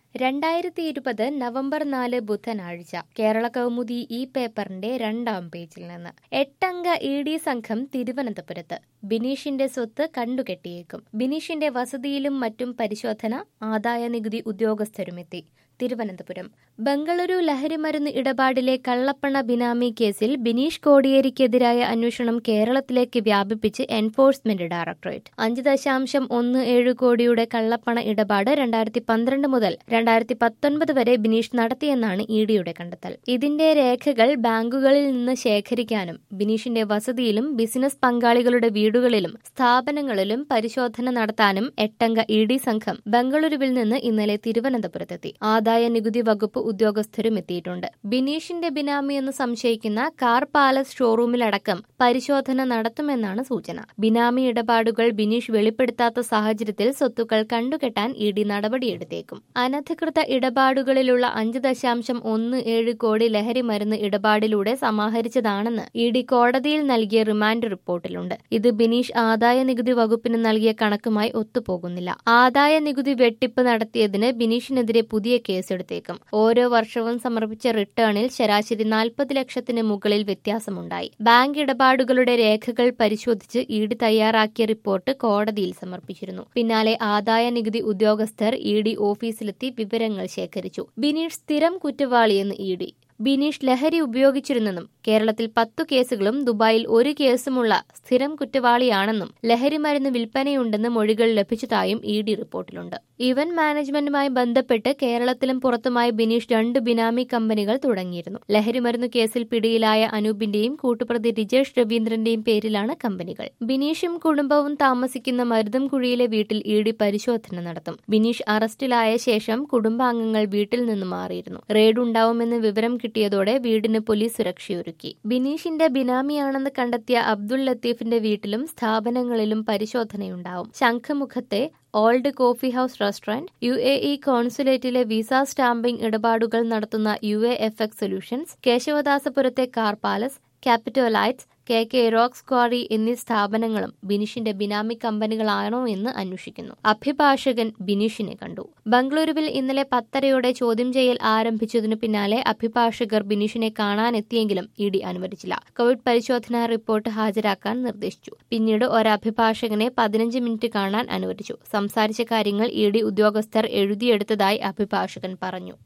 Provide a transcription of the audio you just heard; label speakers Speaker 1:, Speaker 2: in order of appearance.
Speaker 1: രണ്ടായിരത്തി ഇരുപത് നവംബർ നാല് ബുധനാഴ്ച കേരള കൗമുദി ഈ പേപ്പറിന്റെ രണ്ടാം പേജിൽ നിന്ന് എട്ടംഗ ഇ ഡി സംഘം തിരുവനന്തപുരത്ത് ബിനീഷിന്റെ സ്വത്ത് കണ്ടുകെട്ടിയേക്കും ബിനീഷിന്റെ വസതിയിലും മറ്റും പരിശോധന ആദായ നികുതി ഉദ്യോഗസ്ഥരുമെത്തി തിരുവനന്തപുരം ബംഗളൂരു ലഹരിമരുന്ന് ഇടപാടിലെ കള്ളപ്പണ ബിനാമി കേസിൽ ബിനീഷ് കോടിയേരിക്കെതിരായ അന്വേഷണം കേരളത്തിലേക്ക് വ്യാപിപ്പിച്ച് എൻഫോഴ്സ്മെന്റ് ഡയറക്ടറേറ്റ് അഞ്ച് ദശാംശം ഒന്ന് ഏഴ് കോടിയുടെ കള്ളപ്പണ ഇടപാട് രണ്ടായിരത്തി പന്ത്രണ്ട് മുതൽ രണ്ടായിരത്തി പത്തൊൻപത് വരെ ബിനീഷ് നടത്തിയെന്നാണ് ഇ ഡിയുടെ കണ്ടെത്തൽ ഇതിന്റെ രേഖകൾ ബാങ്കുകളിൽ നിന്ന് ശേഖരിക്കാനും ബിനീഷിന്റെ വസതിയിലും ബിസിനസ് പങ്കാളികളുടെ വീടുകളിലും സ്ഥാപനങ്ങളിലും പരിശോധന നടത്താനും എട്ടംഗ ഇ ഡി സംഘം ബംഗളൂരുവിൽ നിന്ന് ഇന്നലെ തിരുവനന്തപുരത്തെത്തി ആദായ നികുതി വകുപ്പ് ഉദ്യോഗസ്ഥരും എത്തിയിട്ടുണ്ട് ബിനീഷിന്റെ ബിനാമി എന്ന് സംശയിക്കുന്ന കാർ പാലസ് ഷോറൂമിലടക്കം പരിശോധന നടത്തുമെന്നാണ് സൂചന ബിനാമി ഇടപാടുകൾ ബിനീഷ് വെളിപ്പെടുത്താത്ത സാഹചര്യത്തിൽ സ്വത്തുക്കൾ കണ്ടുകെട്ടാൻ ഇ ഡി നടപടിയെടുത്തേക്കും അനധികൃത ഇടപാടുകളിലുള്ള അഞ്ച് ദശാംശം ഒന്ന് ഏഴ് കോടി ലഹരി മരുന്ന് ഇടപാടിലൂടെ സമാഹരിച്ചതാണെന്ന് ഇ ഡി കോടതിയിൽ നൽകിയ റിമാൻഡ് റിപ്പോർട്ടിലുണ്ട് ഇത് ബിനീഷ് ആദായ നികുതി വകുപ്പിന് നൽകിയ കണക്കുമായി ഒത്തുപോകുന്നില്ല ആദായ നികുതി വെട്ടിപ്പ് നടത്തിയതിന് ബിനീഷിനെതിരെ പുതിയ കേസെടുത്തേക്കും ഓരോ വർഷവും സമർപ്പിച്ച റിട്ടേണിൽ ശരാശരി നാൽപ്പത് ലക്ഷത്തിന് മുകളിൽ വ്യത്യാസമുണ്ടായി ബാങ്ക് ഇടപാടുകളുടെ രേഖകൾ പരിശോധിച്ച് ഇ ഡി തയ്യാറാക്കിയ റിപ്പോർട്ട് കോടതിയിൽ സമർപ്പിച്ചിരുന്നു പിന്നാലെ ആദായ നികുതി ഉദ്യോഗസ്ഥർ ഇ ഡി ഓഫീസിലെത്തി വിവരങ്ങൾ ശേഖരിച്ചു ബിനീഷ് സ്ഥിരം കുറ്റവാളിയെന്ന് ഇ ഡി ബിനീഷ് ലഹരി ഉപയോഗിച്ചിരുന്നെന്നും കേരളത്തിൽ പത്തു കേസുകളും ദുബായിൽ ഒരു കേസുമുള്ള സ്ഥിരം കുറ്റവാളിയാണെന്നും ലഹരി മരുന്ന് വിൽപ്പനയുണ്ടെന്ന് മൊഴികൾ ലഭിച്ചതായും ഇ ഡി റിപ്പോർട്ടിലുണ്ട് ഇവന്റ് മാനേജ്മെന്റുമായി ബന്ധപ്പെട്ട് കേരളത്തിലും പുറത്തുമായി ബിനീഷ് രണ്ട് ബിനാമി കമ്പനികൾ തുടങ്ങിയിരുന്നു ലഹരി മരുന്ന് കേസിൽ പിടിയിലായ അനൂപിന്റെയും കൂട്ടുപ്രതി റിജേഷ് രവീന്ദ്രന്റെയും പേരിലാണ് കമ്പനികൾ ബിനീഷും കുടുംബവും താമസിക്കുന്ന മരുതംകുഴിയിലെ വീട്ടിൽ ഇ ഡി പരിശോധന നടത്തും ബിനീഷ് അറസ്റ്റിലായ ശേഷം കുടുംബാംഗങ്ങൾ വീട്ടിൽ നിന്ന് മാറിയിരുന്നു റെയ്ഡ് ഉണ്ടാവുമെന്ന് വിവരം കിട്ടിയതോടെ വീടിന് പോലീസ് സുരക്ഷയൊരുക്കി ബിനീഷിന്റെ ബിനാമിയാണെന്ന് കണ്ടെത്തിയ അബ്ദുൾ ലത്തീഫിന്റെ വീട്ടിലും സ്ഥാപനങ്ങളിലും പരിശോധനയുണ്ടാവും ശംഖുമുഖത്തെ old coffee house restaurant U A E കോൺസുലേറ്റിലെ വിസ സ്റ്റാമ്പിംഗ് ഇടപാടുകൾ നടത്തുന്ന U A F X solutions കേശവദാസപുരത്തെ car palace capito lights K K rocks quarry എന്നീ സ്ഥാപനങ്ങളും ബിനീഷിന്റെ ബിനാമി കമ്പനികളാണോ എന്ന് അന്വേഷിക്കുന്നു അഭിഭാഷകൻ ബിനീഷിനെ കണ്ടു ബംഗളൂരുവിൽ ഇന്നലെ പത്തരയോടെ ചോദ്യം ചെയ്യൽ ആരംഭിച്ചതിനു പിന്നാലെ അഭിഭാഷകർ ബിനീഷിനെ കാണാനെത്തിയെങ്കിലും ഇ ഡി അനുവദിച്ചില്ല കോവിഡ് പരിശോധനാ റിപ്പോർട്ട് ഹാജരാക്കാൻ നിർദ്ദേശിച്ചു പിന്നീട് ഒരു അഭിഭാഷകനെ പതിനഞ്ച് മിനിറ്റ് കാണാൻ അനുവദിച്ചു സംസാരിച്ച കാര്യങ്ങൾ ഇ ഡി ഉദ്യോഗസ്ഥർ എഴുതിയെടുത്തതായി അഭിഭാഷകൻ പറഞ്ഞു